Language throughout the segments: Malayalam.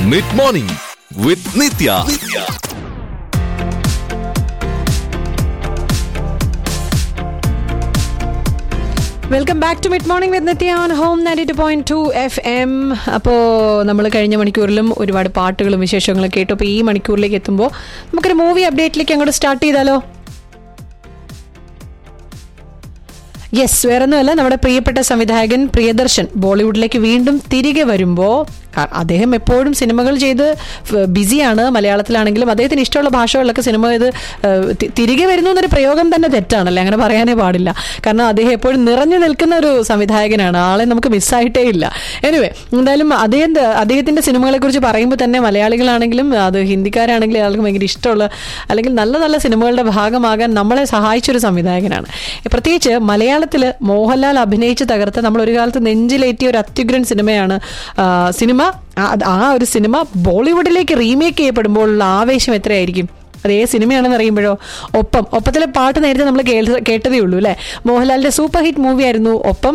mid morning with Nithya welcome back to mid morning with Nithya on home ninety two point two F M അപ്പോൾ നമ്മൾ കഴിഞ്ഞ മണിക്കൂറിലും ഒരുപാട് പാട്ടുകളും വിശേഷങ്ങളും കേട്ടു അപ്പോൾ ഈ മണിക്കൂറിലേക്ക് എത്തുമ്പോൾ നമുക്കൊരു മൂവി അപ്ഡേറ്റിലേക്ക് അങ്ങോട്ട് സ്റ്റാർട്ട് ചെയ്താലോ യെസ് വേറൊന്നുമല്ല നമ്മുടെ പ്രിയപ്പെട്ട സംവിധായകൻ പ്രിയദർശൻ ബോളിവുഡിലേക്ക് വീണ്ടും തിരികെ വരുമ്പോൾ അദ്ദേഹം എപ്പോഴും സിനിമകൾ ചെയ്ത് ഫ്- ബിസിയാണ് മലയാളത്തിലാണെങ്കിലും അദ്ദേഹത്തിന് ഇഷ്ടമുള്ള ഭാഷകളിലൊക്കെ സിനിമ ചെയ്ത് ഏഹ്, തി- തിരികെ വരുന്നു എന്നൊരു പ്രയോഗം തന്നെ തെറ്റാണല്ലേ അങ്ങനെ പറയാനേ പാടില്ല കാരണം അദ്ദേഹം എപ്പോഴും നിറഞ്ഞു നിൽക്കുന്ന ഒരു സംവിധായകനാണ് ആളെ നമുക്ക് മിസ്സായിട്ടേ ഇല്ല എനിവേ എന്തായാലും അദ്ദേഹം അദ്ദേഹത്തിന്റെ സിനിമകളെ കുറിച്ച് പറയുമ്പോൾ തന്നെ മലയാളികളാണെങ്കിലും അത് ഹിന്ദിക്കാരാണെങ്കിലും ആൾക്ക് ഭയങ്കര ഇഷ്ടമുള്ള അല്ലെങ്കിൽ നല്ല നല്ല സിനിമകളുടെ ഭാഗമാകാൻ നമ്മളെ സഹായിച്ചൊരു സംവിധായകനാണ് പ്രത്യേകിച്ച് മലയാളത്തിൽ മോഹൻലാൽ അഭിനയിച്ച് തകർത്ത നമ്മൾ ഒരു കാലത്ത് നെഞ്ചിലേറ്റിയ ഒരു അത്യുഗ്രൻ സിനിമയാണ് ആ, സിനിമ ആ- ആ ഒരു സിനിമ ബോളിവുഡിലേക്ക് റീമേക്ക് ചെയ്യപ്പെടുമ്പോൾ ഉള്ള ആവേശം എത്രയായിരിക്കും അത് ഏത് സിനിമയാണെന്ന് അറിയുമ്പോഴോ ഒപ്പം ഒപ്പത്തിലെ പാട്ട് നേരത്തെ നമ്മൾ കേട്ടതേ ഉള്ളൂ അല്ലേ മോഹൻലാലിന്റെ സൂപ്പർ ഹിറ്റ് മൂവി ആയിരുന്നു ഒപ്പം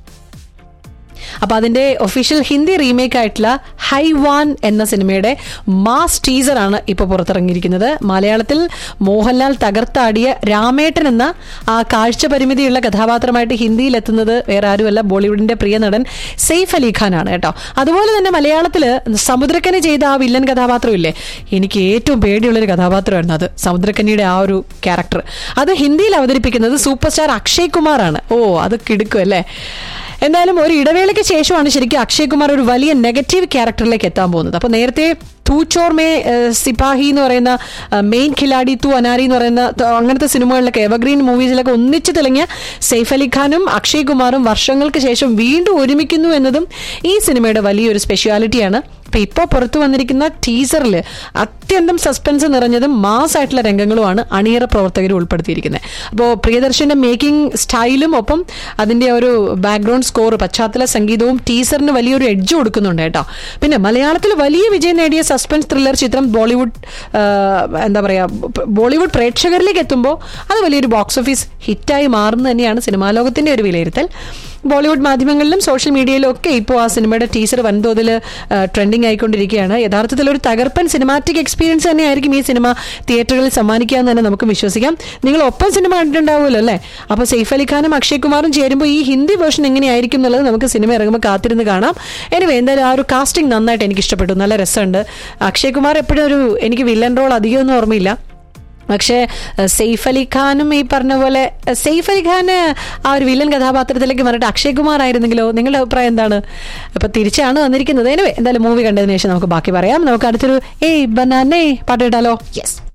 അപ്പൊ അതിന്റെ ഒഫീഷ്യൽ ഹിന്ദി റീമേക്ക് ആയിട്ടുള്ള ഹൈവാൻ എന്ന സിനിമയുടെ മാസ് ടീസർ ആണ് ഇപ്പോൾ പുറത്തിറങ്ങിയിരിക്കുന്നത് മലയാളത്തിൽ മോഹൻലാൽ തകർത്താടിയ രാമേട്ടൻ എന്ന ആ കാഴ്ച പരിമിതിയുള്ള കഥാപാത്രമായിട്ട് ഹിന്ദിയിൽ എത്തുന്നത് വേറെ ആരുമല്ല ബോളിവുഡിന്റെ പ്രിയ നടൻ സെയ്ഫ് അലി ഖാൻ ആണ് കേട്ടോ അതുപോലെ തന്നെ മലയാളത്തിൽ സമുദ്രക്കനി ചെയ്ത ആ വില്ലൻ കഥാപാത്രം ഇല്ലേ എനിക്ക് ഏറ്റവും പേടിയുള്ളൊരു കഥാപാത്രമായിരുന്നു അത് സമുദ്രക്കനിയുടെ ആ ഒരു ക്യാരക്ടർ അത് ഹിന്ദിയിൽ അവതരിപ്പിക്കുന്നത് സൂപ്പർ സ്റ്റാർ അക്ഷയ് കുമാറാണ് ഓ അത് കിടുക്കും അല്ലേ എന്തായാലും ഒരു ഇടവേളയ്ക്ക് ശേഷമാണ് ശരിക്കും അക്ഷയ് കുമാർ ഒരു വലിയ നെഗറ്റീവ് ക്യാരക്ടറിലേക്ക് എത്താൻ പോകുന്നത് അപ്പോൾ നേരത്തെ തൂച്ചോർ മേ ഏഹ്, സിപ്പാഹി എന്ന് പറയുന്ന മെയിൻ ഖിലാഡി തു അനാരി എന്ന് പറയുന്ന ത- അങ്ങനത്തെ സിനിമകളിലൊക്കെ എവർഗ്രീൻ മൂവീസിലൊക്കെ ഒന്നിച്ചു തെളിഞ്ഞ സെയ്ഫ് അലി ഖാനും അക്ഷയ് കുമാറും വർഷങ്ങൾക്ക് ശേഷം വീണ്ടും ഒരുമിക്കുന്നു എന്നതും ഈ സിനിമയുടെ വലിയൊരു സ്പെഷ്യാലിറ്റിയാണ് അപ്പൊ ഇപ്പോൾ പുറത്തു വന്നിരിക്കുന്ന ടീസറിൽ അത്യന്തം സസ്പെൻസ് നിറഞ്ഞതും മാസ് ആയിട്ടുള്ള രംഗങ്ങളുമാണ് അണിയറ പ്രവർത്തകർ ഉൾപ്പെടുത്തിയിരിക്കുന്നത് അപ്പോൾ പ്രിയദർശന്റെ മേക്കിംഗ് സ്റ്റൈലും ഒപ്പം അതിന്റെ ഒരു ബാക്ക്ഗ്രൗണ്ട് സ്കോർ പശ്ചാത്തല സംഗീതവും ടീസറിന് വലിയൊരു എഡ്ജ് കൊടുക്കുന്നുണ്ട് കേട്ടോ പിന്നെ മലയാളത്തിൽ വലിയ വിജയം നേടിയ സസ്പെൻസ് ത്രില്ലർ ചിത്രം ബോളിവുഡ് ആ, എന്താ പറയാ ബ- ബോളിവുഡ് പ്രേക്ഷകരിലേക്ക് എത്തുമ്പോൾ അത് വലിയൊരു ബോക്സ് ഓഫീസ് ഹിറ്റായി മാറുന്നു തന്നെയാണ് സിനിമാ ലോകത്തിന്റെ ഒരു വിലയിരുത്തൽ ബോളിവുഡ് മാധ്യമങ്ങളിലും സോഷ്യൽ മീഡിയയിലും ഒക്കെ ഇപ്പോൾ ആ സിനിമയുടെ ടീസർ വൻതോതിൽ ട്രെൻഡിങ് ആയിക്കൊണ്ടിരിക്കുകയാണ് യഥാർത്ഥത്തിൽ ഒരു തകർപ്പൻ സിനിമാറ്റിക് എക്സ്പീരിയൻസ് തന്നെയായിരിക്കും ഈ സിനിമ തിയേറ്ററുകളിൽ സമ്മാനിക്കുക എന്ന് തന്നെ നമുക്ക് വിശ്വസിക്കാം നിങ്ങൾ ഒപ്പം സിനിമ കണ്ടിട്ടുണ്ടാവുമല്ലോ അല്ലേ അപ്പോൾ സെയ്ഫ് അലി ഖാനും അക്ഷയ് കുമാറും ചേരുമ്പോൾ ഈ ഹിന്ദി വേർഷൻ എങ്ങനെയായിരിക്കും എന്നുള്ളത് നമുക്ക് സിനിമ ഇറങ്ങുമ്പോൾ കാത്തിരുന്ന് കാണാം എനിവേ എന്തായാലും ആ ഒരു കാസ്റ്റിംഗ് നന്നായിട്ട് എനിക്ക് ഇഷ്ടപ്പെട്ടു നല്ല രസമുണ്ട് അക്ഷയ് കുമാർ എപ്പോഴും ഒരു എനിക്ക് വില്ലൻ റോൾ അധികമൊന്നും ഓർമ്മയില്ല പക്ഷേ ഏഹ്, സെയ്ഫ് അലി ഖാനും ഈ പറഞ്ഞ പോലെ ഏഹ്, സെയ്ഫ് അലി ഖാന് ആ ഒരു വില്ലൻ കഥാപാത്രത്തിലേക്ക് മാറിയിട്ട് അക്ഷയ് കുമാർ ആയിരുന്നെങ്കിലോ നിങ്ങളുടെ അഭിപ്രായം എന്താണ് അപ്പൊ തിരിച്ചാണ് വന്നിരിക്കുന്നത് എനിവേ എന്തായാലും മൂവി കണ്ടതിന് ശേഷം നമുക്ക് ബാക്കി പറയാം നമുക്ക് അടുത്തൊരു ഏയ് ബനാനേ പാട്ട് കേട്ടാലോ യെസ്